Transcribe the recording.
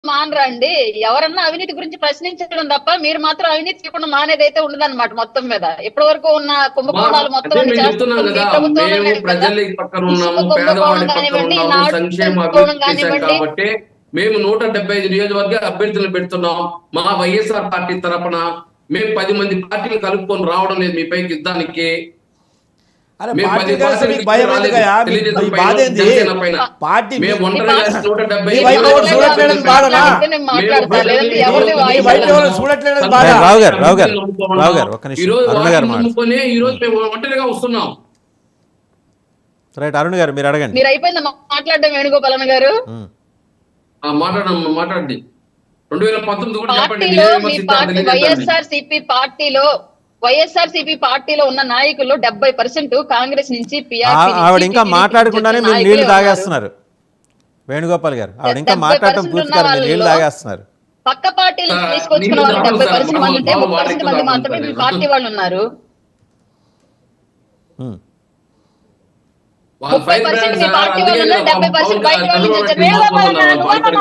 మానరండి ఎవరన్నా అవినీతి గురించి ప్రశ్నించడం తప్ప మీరు మాత్రం అవినీతి చేయకుండా మానేదైతే ఉండదన్నమాట మొత్తం మీద ఇప్పటి వరకు ఉన్న కుంభకోణాలు మొత్తం అదే అన్ని మేము చెప్తున్నాం చేస్తుంది కదా ప్రభుత్వం మేము ఉన్నది కదా. ప్రజల పక్కన ఉన్నాము ఇసుక పేదవాడి కుంభకోణం పక్కన కానివ్వండి, ఉన్నాము నాటు సంక్షేమ కుంభకోణం అభివృద్ధి చేశాం కానివ్వండి. కాబట్టి మేము నూట డెబ్బై ఐదు నియోజకవర్గ అభ్యర్థులను పెడుతున్నాం మా వైఎస్ఆర్ పార్టీ తరపున మేము పది మంది పార్టీలు కలుపుకొని రావడం లేదు మీ పైకి యుద్ధానికి అరే మేము పార్టీ పది కలిసి పార్టీలు మీకు భయం రాలేదు. ఎందుకయ్యా? మీ- తెలుగుదేశం మీ పైన, బాధ ఏంది? జనసేన పైన. పార్టీ మేము మీ- ఒంటరిగా మీ నూట డెబ్బై మీ ఐదు వైపు ఎవరు నియోజకవర్గాలు చూడట్లేదని బాధనా? నేను మాట్లాడతా, లేదంటే ఎవరిని మీ వాయిస్ వైపు ఎవరు వెళ్ళను. చూడట్లేదని సంక్షేమ బాధ రావు గారు, రావు గారు, అభివృద్ధిని నమ్ముకున్నాం. రావు గారు, ఒక్క నిమిషం. ఈ రోజు అరుణ గారు వాటిని మాట. నమ్ముకొని ఈ రోజు మేము ఒంటరిగా వస్తున్నాం రైట్ అరుణ్ గారు మీరు అడగండి మీరు అయిపోయింది మాట్లాడడం వేణుగోపాలన్ గారు ఉమ్. ఆ, మాట్లాడమ్మా మాట్లాడండి రెండు వేల పంతొమ్మిది కూడా చెప్పండి పార్టీలో మీరేం మీ విమర్శించారు పార్టీ తెలియజేయండి. వైఎస్ఆర్ సిపి పార్టీలో వైఎస్ఆర్ సిపి పార్టీలో ఉన్న నాయకులు డెబ్బై పర్సెంట్ కాంగ్రెస్ నుంచి ఆ- ఆవిడ ఇంకా మాట్లాడకుండానే మీరు నీళ్లు తాగేస్తున్నారు వేణుగోపాల్ గారు ఆవిడ ఇంకా డెబ్బై మాట్లాడటం పర్సెంట్ పూర్తి ఉన్న కాదు మీరు నీళ్లు వాళ్ళలో తాగేస్తున్నారు పక్క పార్టీలు సార్, తీసుకొచ్చుకున్న నీళ్ళు వాళ్ళు తాగడం డెబ్బై సార్, పర్సెంట్ మంది ఉంటే బాబు ముప్పై పర్సెంట్ వాడికి మంది మాత్రమే మీ తాగుతాను. పార్టీ వాళ్ళు ఉన్నారు ఉమ్. వాళ్ళ ముప్పై ఫైర్ పర్సెంట్ బ్రాండ్ మీ సార్, పార్టీ అందుకే వాళ్ళు ఉన్నారు డెబ్బై పవన్ పర్సెంట్ బయట కళ్యాణ్ వాళ్ళు చంద్రబాబు వచ్చారు నాయుడు వేణుగోపాలన్ మోసపోతున్నారు. గారు